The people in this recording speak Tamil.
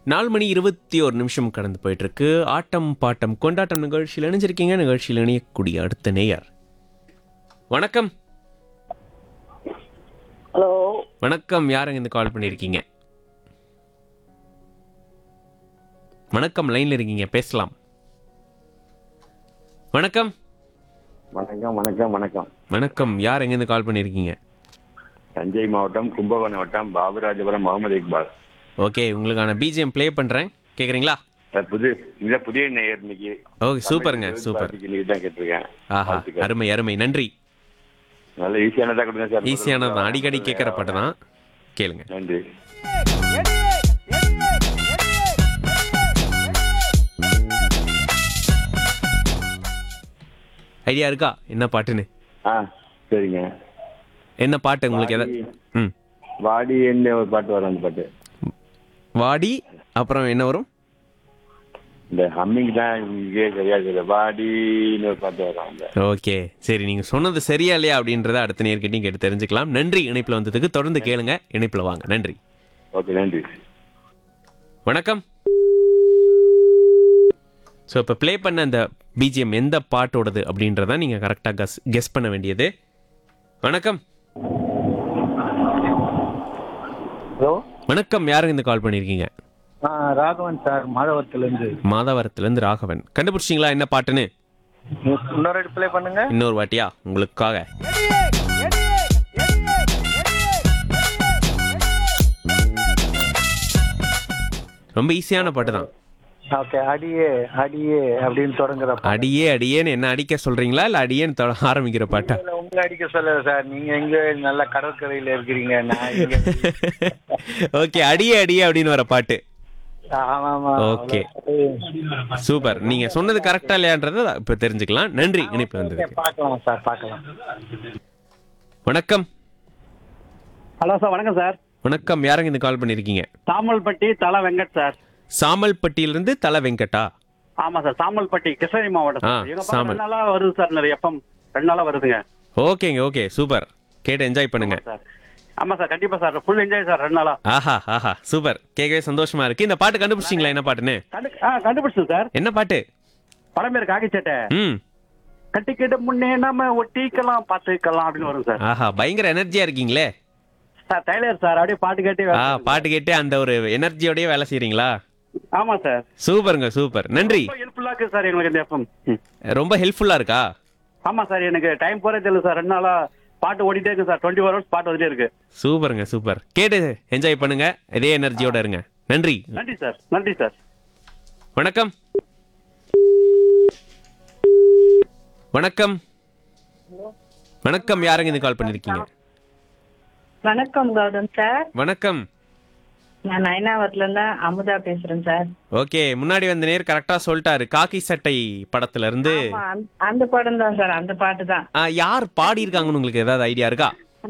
நாலு மணி இருபத்தி ஒரு நிமிஷம் கடந்து போயிட்டு இருக்கு ஆட்டம் பாட்டம் கொண்டாட்டம் நிகழ்ச்சியில் இணைஞ்சிருக்கீங்க நிகழ்ச்சியில் இணையக்கூடிய அடுத்த நேயர் வணக்கம் ஹலோ வணக்கம் யாருங்க இந்த கால் பண்ணியிருக்கீங்க வணக்கம் லைன்ல இருக்கீங்க பேசலாம் வணக்கம் வணக்கம் வணக்கம் வணக்கம் வணக்கம் யார் எங்கேருந்து கால் பண்ணியிருக்கீங்க தஞ்சை மாவட்டம் கும்பகோணம் வட்டம் பாபுராஜபுரம் முகமது இக்பால் ஓகே உங்களுக்கான பிஜிஎம் ப்ளே பண்ணுறேன் கேட்குறீங்களா சார் புது இந்த புதிய நேயர் இன்னைக்கு ஓகே சூப்பருங்க சூப்பர் இன்னைக்கு தான் கேட்டிருக்கேன் ஆஹா வாழ்த்துக்கள். அருமை அருமை நன்றி நல்ல ஈஸியானதா கொடுங்க சார் ஈஸியானது தான் அடிக்கடி கேட்குற பாட்டு தான் கேளுங்க நன்றி ஐடியா இருக்கா என்ன பாட்டுன்னு ஆ சரிங்க என்ன பாட்டு உங்களுக்கு எதை ம் வாடி என்ன ஒரு பாட்டு வரும் அந்த பாட்டு வாடி அப்புறம் என்ன வரும் இந்த ஹம்மிங் தான் இங்கே சரியா தெரியல வாடின்னு ஒரு பாட்டு வரும் அந்த ஓகே சரி நீங்கள் சொன்னது சரியா இல்லையா அப்படின்றத அடுத்த நேர்கிட்டையும் கேட்டு தெரிஞ்சுக்கலாம் நன்றி இணைப்பில் வந்ததுக்கு தொடர்ந்து கேளுங்க இணைப்பில் வாங்க நன்றி ஓகே நன்றி வணக்கம் ஸோ இப்போ ப்ளே பண்ண அந்த பிஜிஎம் எந்த பாட்டோடது அப்படின்றத நீங்கள் கரெக்டாக கஸ் கெஸ் பண்ண வேண்டியது வணக்கம் ஹலோ வணக்கம் யாருங்க இந்த கால் பண்ணியிருக்கீங்க ஆ ராகவன் சார் மாதவரத்துலேருந்து மாதாவரத்துலேருந்து ராகவன் கண்டுபிடிச்சிங்களா என்ன பாட்டுன்னு இன்னொரு ப்ளே பண்ணுங்க இன்னொரு வாட்டியா உங்களுக்காக ரொம்ப ஈஸியான பாட்டு தான் ஓகே அடியே அடியே அப்படின்னு தொடங்குற பாட்டு. அடியே அடியேன்னு என்ன அடிக்க சொல்றீங்களா இல்ல அடியேன்னு தொட- ஆரம்பிக்கிற பாட்டா இல்ல, உங்களை அடிக்க சொல்லல சார் நீங்க எங்க நல்ல கடற்கரையில இருக்கிறீங்க நான் இங்க ஓகே அடியே அடியே அப்படின்னு வர பாட்டு ஆமா ஆமா ஓகே சூப்பர் நீங்க சொன்னது கரெக்டா இல்லையான்றத இப்ப தெரிஞ்சுக்கலாம் நன்றி இணைப்பு வந்ததுக்கு பார்க்கலாம் சார் பார்க்கலாம் வணக்கம் ஹலோ சார் வணக்கம் சார் வணக்கம் யாருங்க இந்த கால் பண்ணிருக்கீங்க சாமல்பட்டி தல வெங்கட் சார் சாமல்பட்டியிலிருந்து தல வெங்கட்டா ஆமா சார் சாமல்பட்டி கிருஷ்ணகிரி மாவட்டம் ஆ, சார் எங்க சாமல். பக்கம் ரெண்டு நாளா வருது சார் நிறைய எஃப்எம் ரெண்டு நாளா வருதுங்க ஓகேங்க ஓகே சூப்பர் கேட்டு என்ஜாய் பண்ணுங்க சார் ஆமா சார் கண்டிப்பா சார் ஃபுல் என்ஜாய் சார் ரெண்டு நாளா ஆஹா ஆஹா சூப்பர் கேட்கவே சந்தோஷமா இருக்கு இந்த பாட்டு கண்டுபிடிச்சிங்களா என்ன பாட்டுன்னு கண்டு ஆ கண்டுபிடிச்சது சார் என்ன பாட்டு படம் பேர் காக்கிச்சட்டை ம் கட்டிக்கிட்டு முன்னே நம்ம ஒட்டிக்கலாம் பார்த்துக்கலாம் அப்படின்னு வரும் சார் ஆஹா பயங்கர எனர்ஜியா இருக்கீங்களே சார் டைலர் சார் அப்படியே பாட்டு கேட்டே ஆ வேலை பாட்டு கேட்டு அந்த ஒரு எனர்ஜியோடய வேலை செய்றீங்களா ஆமா சார் சூப்பருங்க சூப்பர் நன்றி ரொம்ப ஹெல்ப்ஃபுல்லா இருக்கு சார் எனக்கு இந்த எஃப்எம் ரொம்ப ஹெல்ப்ஃபுல்லா இருக்கா ஆமா சார் எனக்கு டைம் போறே தெரியல சார் ரெண்டு நாளா பாட்டு ஓடிட்டே இருக்கு சார் டுவெண்ட்டி ஃபோர் ஹவர்ஸ் பாட்டு வந்துட்டே இருக்கு சூப்பருங்க சூப்பர் கேட்டு என்ஜாய் பண்ணுங்க இதே எனர்ஜியோட இருங்க நன்றி நன்றி சார் நன்றி சார் வணக்கம் வணக்கம் வணக்கம் யாருங்க இந்த கால் பண்ணிருக்கீங்க வணக்கம் கௌதம் சார் வணக்கம் நான் நயனாவரத்துல இருந்து அமுதா பேசுறேன் சார் ஓகே முன்னாடி வந்த நேர் கரெக்டா சொல்லிட்டாரு காக்கி சட்டை படத்துல இருந்து ஆமா, அந்த- அந்த படம் தான் சார் அந்த பாட்டு தான் ஆ, யார் பாடி இருக்காங்கன்னு உங்களுக்கு ஏதாவது ஐடியா இருக்கா